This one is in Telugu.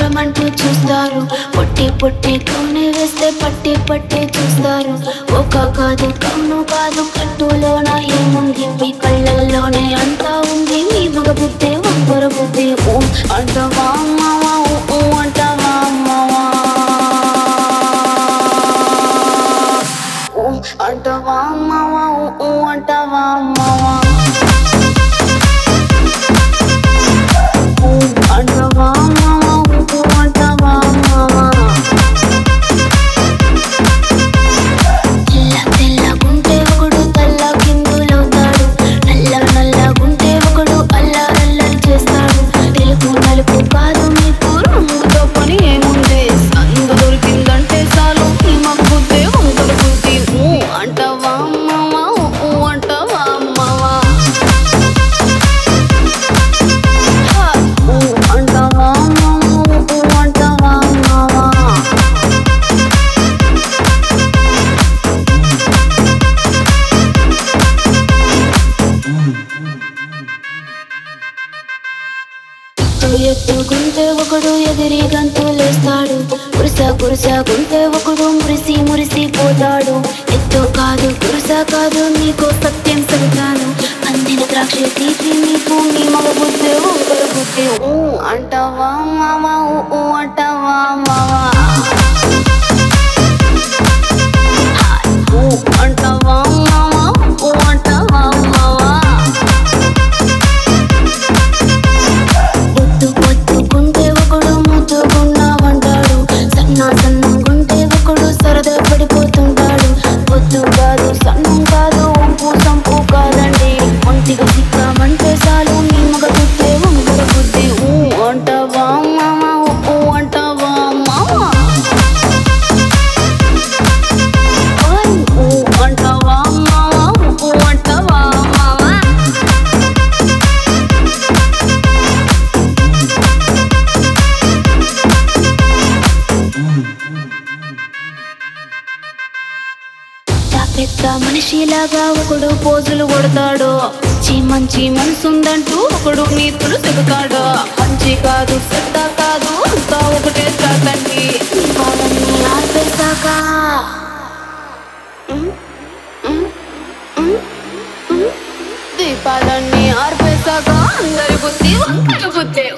పడమంటూ చూస్తారు పొట్టి పొట్టి కౌని వేస్తే పట్టి పట్టి చూస్తారు ఒక కాదు కౌను కాదు కట్టులోన ఏముంది మీ కళ్ళల్లోనే అంతా ఉంది మీ మగ బుద్ధి వంకర బుద్ధి ఊ అంటవా అమ్మవా ఊ ఊ అంటవా అమ్మవా ఊ అంటవా అమ్మవా ఊ ఊ అంటవా అమ్మవా ఊ అంటవా అమ్మవా ఊ ఊ అంటవా అమ్మవా తెల్ల తెల్లగుంటే ఒకడు తెల్ల కిందులవుతాడు నల్ల నల్లగుంటే ఒకడు అల్లరల్లరి చేస్తాడు తెలుపు నలుపు కాదు మీకు రంగుతో పని ఏముంది సందు దొరికిందంటే చాలు ఈ మగ్గుద్దే వంకర బుద్ధి ఊ అంటావా అమ్మవా ఊ అంటావా అమ్మవా హా, ఊ అంటావా అమ్మవా ఊ అంటావా అమ్మవా ఎత్తు ఎత్తుకుంటే ఒకడు ఎగిరి గంతులేస్తాడు కురుస కురుస గుంటే ఒకడు మురిసి మురిసి పోతాడు ఎత్తు కాదు కురుస కాదు నీకు సత్యం చెబుతాను అందిన ద్రాక్ష తీపి నీకు నీ మగ బుద్ధి ఒకరు బుద్ధి ఊ అంటావా మావా ఊ ఊ అంటావా మావా ఊ అంటావా మావా ఊ అంటావా మావా పొద్దు పొద్దుకుంటే ఒకడు ముద్దుకున్నావంటాడు సన్న సన్నంగుంటే ఒకడు సరదా పడిపోతుంటాడు పొద్దు కాదు సన్నం కాదు వంపు సంపు కాదండి ఒంటిగా సిక్కామంటే చాలు నీ మగ బుద్ధి వంకర బుద్ధి ఊ అంటావా మామ ఊ అంటావా మామ ఓయ్ ఊ అంటావా మామ ఊ అంటావా మామ పెద్ద పెద్ద మనిషిలాగా ఒకడు పోజులు కొడతాడు మంచి మంచి మనసుందంటూ ఒకడు నీతులు చెబుతాడు మంచి కాదు పెద్ద కాదు అంతా ఒకటే కాదండి వాళ్ళని ఆపేశాక ఉమ్, ఉమ్, ఉమ్, ఉమ్. దీపాలన్నీ ఆర్పేశాక అందరి బుద్ధి వంకర బుద్ధి